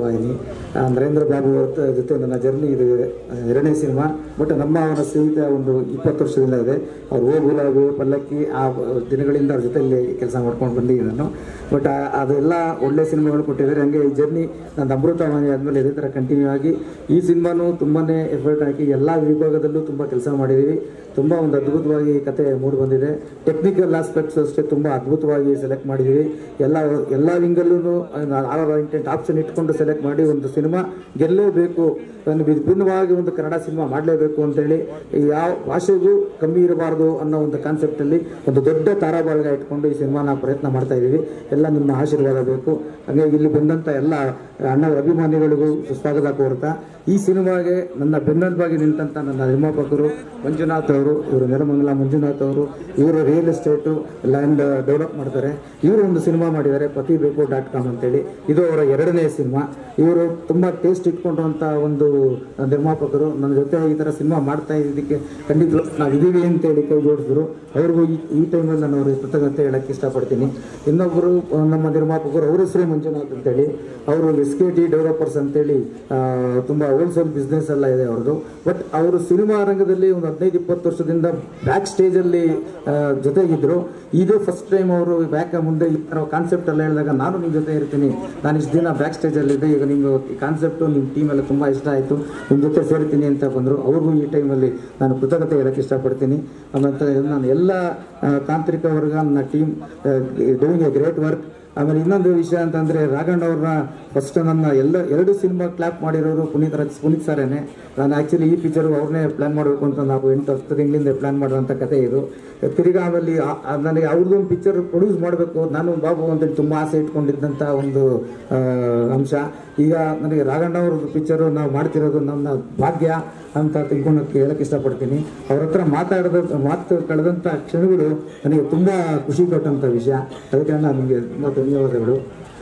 ವಾಹಿನಿ ಆ, ನರೇಂದ್ರ ಬಾಬು ಅವ್ರ ಜೊತೆ ನನ್ನ ಜರ್ನಿ ಇದು ಆ, ಎರಡನೇ ಸಿನಿಮಾ ಬಟ್ ನಮ್ಮ ಅವರ ಸ್ನೇಹಿತ ಒಂದು ಇಪ್ಪತ್ತು ವರ್ಷದಿಂದ ಇದೆ ಅವ್ರು ಓ ಗುಲಾಬಿ ಪಲ್ಲಕ್ಕಿ ಆ ದಿನಗಳಿಂದ ಅವ್ರ ಜೊತೆಯಲ್ಲಿ ಕೆಲಸ ಮಾಡ್ಕೊಂಡು ಬಂದಿದ್ದೀನಿ ನಾನು ಬಟ್ ಅದೆಲ್ಲ ಒಳ್ಳೆ ಸಿನಿಮಾಗಳು ಕೊಟ್ಟಿದ್ದಾರೆ ಹಂಗೆ ಈ ಜರ್ನಿ ನನ್ನ ಅಮೃತವಾಣಿ ಆದಮೇಲೆ ಇದೇ ಥರ ಕಂಟಿನ್ಯೂ ಆಗಿ ಈ ಸಿನಿಮಾನು ತುಂಬಾ ಎಫರ್ಟ್ ಹಾಕಿ ಎಲ್ಲ ವಿಭಾಗದಲ್ಲೂ ತುಂಬ ಕೆಲಸ ಮಾಡಿದ್ದೀವಿ ತುಂಬ ಒಂದು ಅದ್ಭುತವಾಗಿ ಕತೆ ಮೂಡಿ ಬಂದಿದೆ ಟೆಕ್ನಿಕಲ್ ಆಸ್ಪೆಕ್ಟ್ಸ್ ಅಷ್ಟೇ ತುಂಬ ಅದ್ಭುತವಾಗಿ ಸೆಲೆಕ್ಟ್ ಮಾಡಿದ್ದೀವಿ ಎಲ್ಲ ಎಲ್ಲ ವಿಂಗಲ್ಲೂ ಆಲ್ ಇಂಟೆಂಟ್ ಆಪ್ಷನ್ ಇಟ್ಕೊಂಡು ಸೆಲೆಕ್ಟ್ ಮಾಡಿ ಒಂದು ಸಿನಿಮಾ ಗೆಲ್ಲಲೇಬೇಕು ಒಂದು ವಿಭಿನ್ನವಾಗಿ ಒಂದು ಕನ್ನಡ ಸಿನಿಮಾ ಮಾಡಲೇಬೇಕು ಅಂತೇಳಿ ಯಾವ ಭಾಷೆಗೂ ಕಮ್ಮಿ ಇರಬಾರ್ದು ಅನ್ನೋ ಒಂದು ಕಾನ್ಸೆಪ್ಟಲ್ಲಿ ಒಂದು ದೊಡ್ಡ ತಾರಾಬಾಳ್ಗ ಇಟ್ಕೊಂಡು ಈ ಸಿನಿಮಾನ ಪ್ರಯತ್ನ ಮಾಡ್ತಾ ಇದ್ದೀವಿ ಎಲ್ಲ ನಿಮ್ಮ ಆಶೀರ್ವಾದ ಬೇಕು ಹಾಗೆ ಇಲ್ಲಿ ಬಂದಂಥ ಎಲ್ಲ ಅಣ್ಣವರ ಅಭಿಮಾನಿಗಳಿಗೂ ಸ್ವಾಗತ ಕೋರ್ತಾ ಈ ಸಿನಿಮಾಗೆ ನನ್ನ ಬೆನ್ನೆಲುಬಾಗಿ ನಿಂತಂಥ ನನ್ನ ನಿರ್ಮಾಪಕರು ಮಂಜುನಾಥ್ ಅವರು ಇವರು ನೆಲಮಂಗಲ ಮಂಜುನಾಥ್ ಅವರು ಇವರು ರಿಯಲ್ ಎಸ್ಟೇಟು ಲ್ಯಾಂಡ್ ಡೆವಲಪ್ ಮಾಡ್ತಾರೆ ಇವರು ಒಂದು ಸಿನಿಮಾ ಮಾಡಿದ್ದಾರೆ ಪತಿ ಬೇಕು ಡಾಟ್ ಕಾಮ್ ಅಂತೇಳಿ ಇದು ಅವರ ಎರಡನೇ ಸಿನಿಮಾ ಇವರು ತುಂಬ ಟೇಸ್ಟ್ ಇಟ್ಕೊಂಡಿರುವಂಥ ಒಂದು ನಿರ್ಮಾಪಕರು ನನ್ನ ಜೊತೆ ಈ ಥರ ಸಿನಿಮಾ ಮಾಡ್ತಾ ಇದ್ದಕ್ಕೆ ಖಂಡಿತ ನಾವು ಇದೀವಿ ಅಂತೇಳಿ ಕೈ ಜೋಡಿಸಿದ್ರು ಅವ್ರಿಗೂ ಈ ಈ ಟೈಮಲ್ಲಿ ನಾನು ಅವ್ರಿಗೆ ಕೃತಜ್ಞತೆ ಹೇಳಕ್ಕೆ ಇಷ್ಟಪಡ್ತೀನಿ ಇನ್ನೊಬ್ಬರು ಆ, ನಮ್ಮ ನಿರ್ಮಾಪಕರು ಅವ್ರ ಹೆಸರು ಮಂಜುನಾಥ್ ಅಂತೇಳಿ ಅವರು ಎಸ್ ಕೆ ಟಿ ಡೆವಲಪರ್ಸ್ ಅಂತೇಳಿ ಆ, ತುಂಬ ಹೋಲ್ಸೇಲ್ ಬಿಸ್ನೆಸ್ ಎಲ್ಲ ಇದೆ ಅವ್ರದ್ದು ಬಟ್ ಅವರು ಸಿನಿಮಾ ರಂಗದಲ್ಲಿ ಒಂದು ಹದಿನೈದು ಇಪ್ಪತ್ತು ವರ್ಷದಿಂದ ಬ್ಯಾಕ್ ಸ್ಟೇಜಲ್ಲಿ ಜೊತೆಗಿದ್ರು ಇದೇ ಫಸ್ಟ್ ಟೈಮ್ ಅವರು ಬ್ಯಾಕ್ ಮುಂದೆ ಈ ಥರ ಕಾನ್ಸೆಪ್ಟ್ ಎಲ್ಲ ಹೇಳಿದಾಗ ನಾನು ನಿಮ್ಮ ಜೊತೆ ಇರ್ತೀನಿ ನಾನು ಇಷ್ಟು ದಿನ ಬ್ಯಾಕ್ ಸ್ಟೇಜಲ್ಲಿದ್ದೆ ಈಗ ನಿಮ್ಮ ಈ ಕಾನ್ಸೆಪ್ಟು ನಿಮ್ಮ ಟೀಮ್ ಎಲ್ಲ ತುಂಬ ಇಷ್ಟ ಆಯಿತು ನಿಮ್ಮ ಜೊತೆ ಸೇರ್ತೀನಿ ಅಂತ ಬಂದರು ಅವ್ರಿಗೂ ಈ ಟೈಮಲ್ಲಿ ನಾನು ಕೃತಜ್ಞತೆ ಹೇಳಕ್ಕೆ ಇಷ್ಟಪಡ್ತೀನಿ ಆಮೇಲೆ ನಾನು ಎಲ್ಲ ಆ, ತಾಂತ್ರಿಕ ವರ್ಗ ನನ್ನ team doing a great work ಆಮೇಲೆ ಇನ್ನೊಂದು ವಿಷಯ ಅಂತಂದ್ರೆ ರಾಘಣ್ಣ ಅವ್ರನ್ನ ಫಸ್ಟ್ ನನ್ನ ಎಲ್ಲ ಎರಡು ಸಿನಿಮಾ ಕ್ಲಾಪ್ ಮಾಡಿರೋರು ಪುನೀತ್ ರಾಜ್ ಪುನೀತ್ ಸರೇನೆ ನಾನು ಆ್ಯಕ್ಚುಲಿ ಈ ಪಿಕ್ಚರ್ ಅವ್ರನ್ನೇ ಪ್ಲಾನ್ ಮಾಡಬೇಕು ಅಂತ ನಾವು ಎಂಟು ಹತ್ತು ತಿಂಗಳಿಂದ ಪ್ಲಾನ್ ಮಾಡುವಂಥ ಕತೆ ಇದು ತಿರ್ಗಾ ಆಮೇಲೆ ಆ- ಆ- ನನಗೆ ಅವ್ರದ್ದೊಂದು ಪಿಕ್ಚರ್ ಪ್ರೊಡ್ಯೂಸ್ ಮಾಡಬೇಕು ನಾನು ಬಾಬು ಅಂತೇಳಿ ತುಂಬ ಆಸೆ ಇಟ್ಕೊಂಡಿದ್ದಂಥ ಒಂದು ಆ, ಅಂಶ ಈಗ ನನಗೆ ರಾಘಣ್ಣ ಅವ್ರದ್ದು ಪಿಕ್ಚರು ನಾವು ಮಾಡ್ತಿರೋದು ನನ್ನ ಭಾಗ್ಯ ಅಂತ ತಿಳ್ಕೊಳಕ್ಕೆ ಹೇಳಕ್ಕೆ ಇಷ್ಟಪಡ್ತೀನಿ ಅವ್ರ ಹತ್ರ ಮಾತಾಡಿದ ಮಾತು ಕಳೆದಂಥ ಕ್ಷಣಗಳು ನನಗೆ ತುಂಬ ಖುಷಿ ಕೊಟ್ಟಂಥ ವಿಷಯ ಅದಕ್ಕೆ ನಾನು ನಿಮಗೆ ತುಂಬ ಧನ್ಯವಾದಗಳು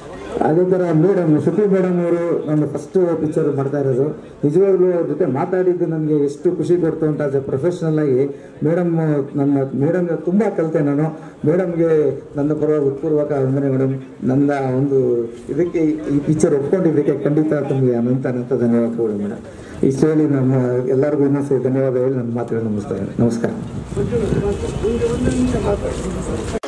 ಅದೇ ಥರ ಮೇಡಮ್ ಶ್ರುತಿ ಮೇಡಮ್ ಅವರು ನನ್ನ ಫಸ್ಟ್ ಪಿಕ್ಚರ್ ಮಾಡ್ತಾ ಇರೋದು ನಿಜವಾಗ್ಲೂ ಅವ್ರ ಜೊತೆ ಮಾತಾಡಿದ್ದು ನನಗೆ ಎಷ್ಟು ಖುಷಿ ಕೊಡ್ತು ಅಂತ ಆಸ್ ಎ ಪ್ರೊಫೆಷ್ನಲ್ ಆಗಿ ಮೇಡಮ್ ನನ್ನ ಮೇಡಮ್ ತುಂಬ ಕಲಿತೆ ನಾನು ಮೇಡಮ್ಗೆ ನನ್ನ ಪರವಾಗಿ ಉತ್ಪೂರ್ವಕ ವಂದನೆ ಮೇಡಮ್ ನನ್ನ ಒಂದು ಇದಕ್ಕೆ ಈ ಪಿಕ್ಚರ್ ಒಪ್ಕೊಂಡಿದ್ದಕ್ಕೆ ಖಂಡಿತ ತಮಗೆ ಅನಂತ ಅನಂತ ಧನ್ಯವಾದಗಳು ಮೇಡಮ್ ಇಷ್ಟು ಹೇಳಿ ನಮ್ಮ ಎಲ್ಲರಿಗೂ ಇನ್ನೊಂದ್ಸರಿ ಧನ್ಯವಾದ ಹೇಳಿ ನನ್ನ ಮಾತುಗಳನ್ನು ಮುಗಿಸ್ತಾ ಇದ್ದೀನಿ ನಮಸ್ಕಾರ